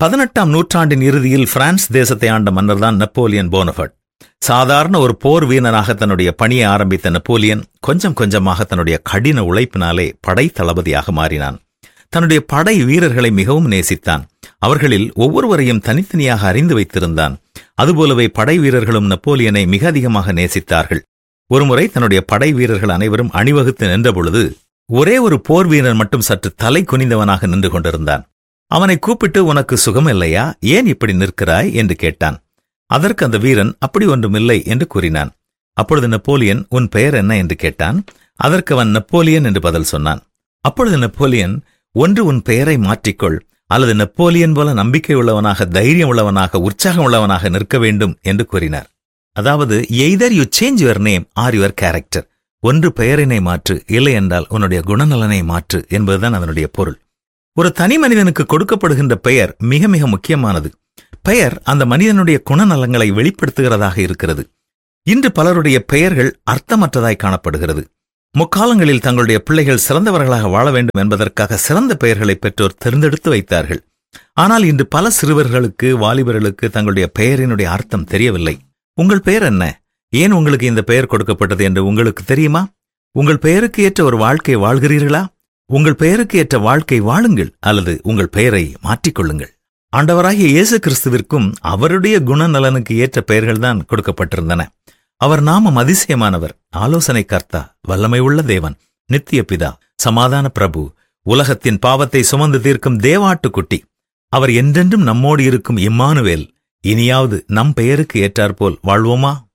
பதினெட்டாம் நூற்றாண்டின் இறுதியில் பிரான்ஸ் தேசத்தை ஆண்ட மன்னர்தான் நெப்போலியன் போனபர்ட் சாதாரண ஒரு போர் வீரனாக தன்னுடைய பணியை ஆரம்பித்த நெப்போலியன் கொஞ்சம் கொஞ்சமாக தன்னுடைய கடின உழைப்பினாலே படை தளபதியாக மாறினான் தன்னுடைய படை வீரர்களை மிகவும் நேசித்தான் அவர்களில் ஒவ்வொருவரையும் தனித்தனியாக அறிந்து வைத்திருந்தான் அதுபோலவே படை வீரர்களும் நெப்போலியனை மிக அதிகமாக நேசித்தார்கள் ஒருமுறை தன்னுடைய படை வீரர்கள் அனைவரும் அணிவகுத்து நின்றபொழுது ஒரே ஒரு போர் வீரன் மட்டும் சற்று தலை குனிந்தவனாக நின்று கொண்டிருந்தான் அவனை கூப்பிட்டு உனக்கு சுகம் இல்லையா ஏன் இப்படி நிற்கிறாய் என்று கேட்டான் அதற்கு அந்த வீரன் அப்படி ஒன்றுமில்லை என்று கூறினான் அப்பொழுது நெப்போலியன் உன் பெயர் என்ன என்று கேட்டான் அதற்கு அவன் நெப்போலியன் என்று பதில் சொன்னான் அப்பொழுது நெப்போலியன் ஒன்று உன் பெயரை மாற்றிக்கொள் அல்லது நெப்போலியன் போல நம்பிக்கை உள்ளவனாக தைரியம் உள்ளவனாக உற்சாகம் உள்ளவனாக நிற்க வேண்டும் என்று கூறினார் அதாவது either you change your name or your character ஒன்று பெயரினை மாற்று இல்லை என்றால் உன்னுடைய குணநலனை மாற்று என்பதுதான் அதனுடைய பொருள் ஒரு தனி மனிதனுக்கு கொடுக்கப்படுகின்ற பெயர் மிக மிக முக்கியமானது பெயர் அந்த மனிதனுடைய குணநலங்களை வெளிப்படுத்துகிறதாக இருக்கிறது இன்று பலருடைய பெயர்கள் அர்த்தமற்றதாய் காணப்படுகிறது முக்காலங்களில் தங்களுடைய பிள்ளைகள் சிறந்தவர்களாக வாழ வேண்டும் என்பதற்காக சிறந்த பெயர்களை பெற்றோர் தேர்ந்தெடுத்து வைத்தார்கள் ஆனால் இன்று பல சிறுவர்களுக்கு வாலிபர்களுக்கு தங்களுடைய பெயரினுடைய அர்த்தம் தெரியவில்லை உங்கள் பெயர் என்ன ஏன் உங்களுக்கு இந்த பெயர் கொடுக்கப்பட்டது என்று உங்களுக்கு தெரியுமா உங்கள் பெயருக்கு ஏற்ற ஒரு வாழ்க்கை வாழ்கிறீர்களா உங்கள் பெயருக்கு ஏற்ற வாழ்க்கை வாழுங்கள் அல்லது உங்கள் பெயரை மாற்றிக்கொள்ளுங்கள் ஆண்டவராகிய இயேசு கிறிஸ்துவிற்கும் அவருடைய குணநலனுக்கு ஏற்ற பெயர்கள்தான் கொடுக்கப்பட்டிருந்தன அவர் நாமம் அதிசயமானவர் ஆலோசனை கர்த்தா வல்லமை உள்ள தேவன் நித்திய பிதா சமாதான பிரபு உலகத்தின் பாவத்தை சுமந்து தீர்க்கும் தேவாட்டுக்குட்டி அவர் என்றென்றும் நம்மோடு இருக்கும் இம்மானுவேல் இனியாவது நம் பெயருக்கு ஏற்றாற்போல் வாழ்வோமா